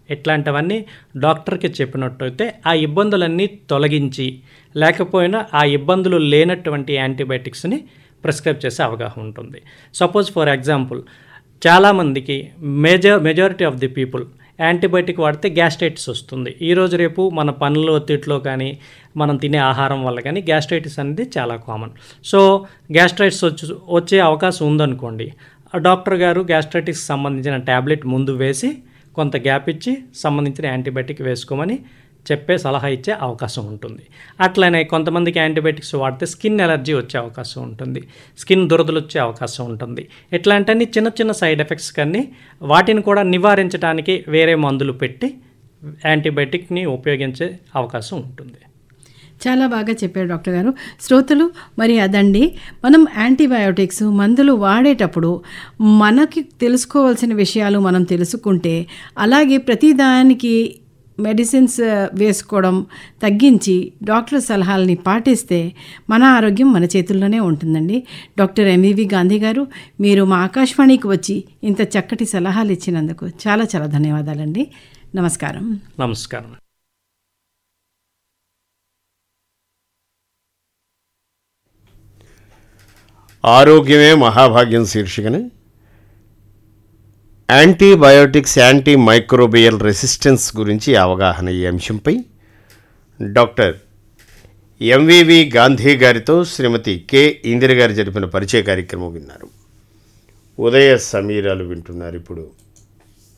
ఇట్లాంటివన్నీ డాక్టర్కి చెప్పినట్టయితే ఆ ఇబ్బందులన్నీ తొలగించి లేకపోయినా ఆ ఇబ్బందులు లేనటువంటి యాంటీబయాటిక్స్ని ప్రిస్క్రైబ్ చేసే అవగాహన ఉంటుంది సపోజ్ ఫర్ ఎగ్జాంపుల్ చాలామందికి major majority of the people antibiotic వాడితే గ్యాస్ట్రైటిస్ వస్తుంది ఈరోజు రేపు మన పనుల ఒత్తిడిలో కానీ మనం తినే ఆహారం వల్ల కానీ గ్యాస్ట్రైటిస్ అనేది చాలా కామన్ సో గ్యాస్ట్రైటిస్ వచ్చి వచ్చే అవకాశం ఉందనుకోండి ఆ డాక్టర్ గారు గ్యాస్ట్రైటిక్స్ సంబంధించిన ట్యాబ్లెట్ ముందు వేసి కొంత గ్యాప్ ఇచ్చి సంబంధించిన యాంటీబయాటిక్ వేసుకోమని చెప్పే సలహా ఇచ్చే అవకాశం ఉంటుంది అట్లనే కొంతమందికి యాంటీబయాటిక్స్ వాడితే స్కిన్ ఎలర్జీ వచ్చే అవకాశం ఉంటుంది స్కిన్ దురదలు వచ్చే అవకాశం ఉంటుంది ఇట్లాంటివన్నీ చిన్న చిన్న సైడ్ ఎఫెక్ట్స్ కానీ వాటిని కూడా నివారించడానికి వేరే మందులు పెట్టి యాంటీబయాటిక్ని ఉపయోగించే అవకాశం ఉంటుంది చాలా బాగా చెప్పారు డాక్టర్ గారు శ్రోతలు మరి అదండి మనం యాంటీబయోటిక్స్ మందులు వాడేటప్పుడు మనకి తెలుసుకోవాల్సిన విషయాలు మనం తెలుసుకుంటే అలాగే ప్రతిదానికి మెడిసిన్స్ వేసుకోవడం తగ్గించి డాక్టర్ సలహాలని పాటిస్తే మన ఆరోగ్యం మన చేతుల్లోనే ఉంటుందండి డాక్టర్ ఎంవివి గాంధీ గారు మీరు మా ఆకాశవాణికి వచ్చి ఇంత చక్కటి సలహాలు ఇచ్చినందుకు చాలా చాలా ధన్యవాదాలండి నమస్కారం నమస్కారం ఆరోగ్యమే మహాభాగ్యం శీర్షికని యాంటీబయోటిక్స్ యాంటీ మైక్రోబియల్ రెసిస్టెన్స్ గురించి అవగాహన ఈ అంశంపై డాక్టర్ ఎంవివి గాంధీ గారితో శ్రీమతి కె ఇందిర గారు జరిపిన పరిచయ కార్యక్రమం విన్నారు ఉదయ సమీరాలు వింటున్నారు ఇప్పుడు